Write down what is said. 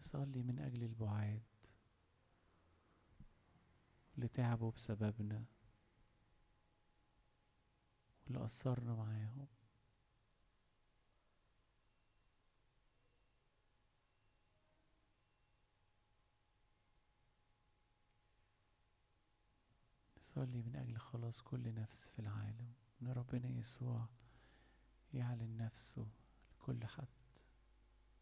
نصلي من أجل البعاد اللي تعبوا بسببنا واللي قصرنا معاهم نصلي من أجل خلاص كل نفس في العالم إن ربنا يسوع يعلن نفسه لكل حد